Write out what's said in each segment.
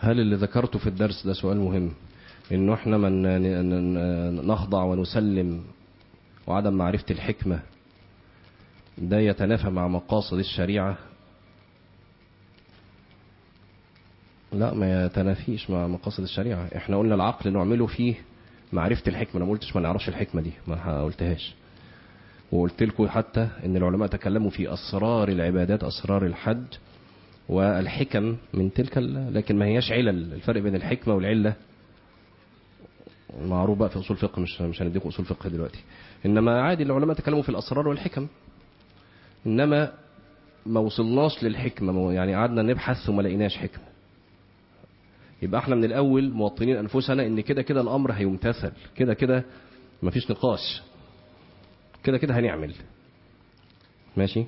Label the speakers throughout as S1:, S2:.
S1: هل اللي ذكرته في الدرس ده سؤال مهم انه احنا من نخضع ونسلم وعدم معرفة الحكمة ده يتنافى مع مقاصد الشريعة لا ما يتنافيش مع مقاصد الشريعة احنا قلنا العقل نعمله فيه معرفة الحكمة انا ما قلتش ما نعرفش الحكمة دي ما قلتهاش وقلت لكم حتى ان العلماء تكلموا في اسرار العبادات اسرار الحج والحكم من تلك لكن ما هياش علل الفرق بين الحكمة والعلة معروف بقى في اصول فقه مش مش هنديكم اصول فقه دلوقتي انما عادي العلماء تكلموا في الاسرار والحكم انما ما وصلناش للحكمة يعني قعدنا نبحث وما لقيناش حكمة يبقى احنا من الاول موطنين انفسنا ان كده كده الامر هيمتثل كده كده مفيش نقاش كده كده هنعمل ماشي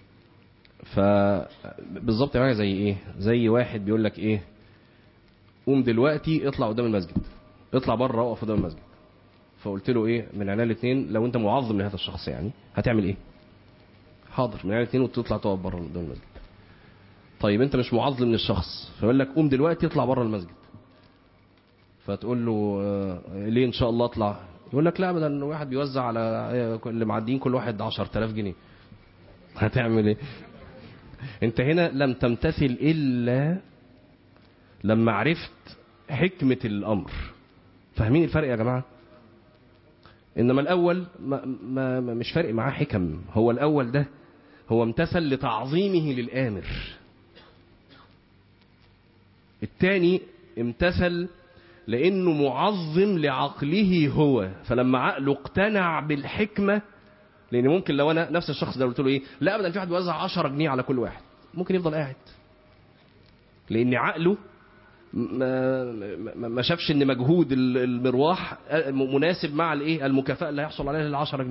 S1: فبالظبط يعني زي ايه زي واحد بيقول لك ايه قوم دلوقتي اطلع قدام المسجد اطلع بره اقف قدام المسجد فقلت له ايه من عينيا الاثنين لو انت معظم لهذا الشخص يعني هتعمل ايه حاضر من عينيا الاثنين وتطلع تقف بره قدام المسجد طيب انت مش معظم من الشخص فيقول لك قوم دلوقتي اطلع بره المسجد فتقول له ليه ان شاء الله اطلع يقول لك لا ابدا واحد بيوزع على اللي معديين كل واحد 10000 جنيه هتعمل ايه انت هنا لم تمتثل الا لما عرفت حكمة الامر فاهمين الفرق يا جماعة انما الاول ما ما مش فارق معاه حكم هو الاول ده هو امتثل لتعظيمه للامر الثاني امتثل لانه معظم لعقله هو فلما عقله اقتنع بالحكمه لان ممكن لو انا نفس الشخص ده قلت له ايه لا ابدا في واحد بيوزع 10 جنيه على كل واحد ممكن يفضل قاعد لان عقله ما ما شافش ان مجهود المروح مناسب مع الايه المكافاه اللي هيحصل عليها ال 10 جنيه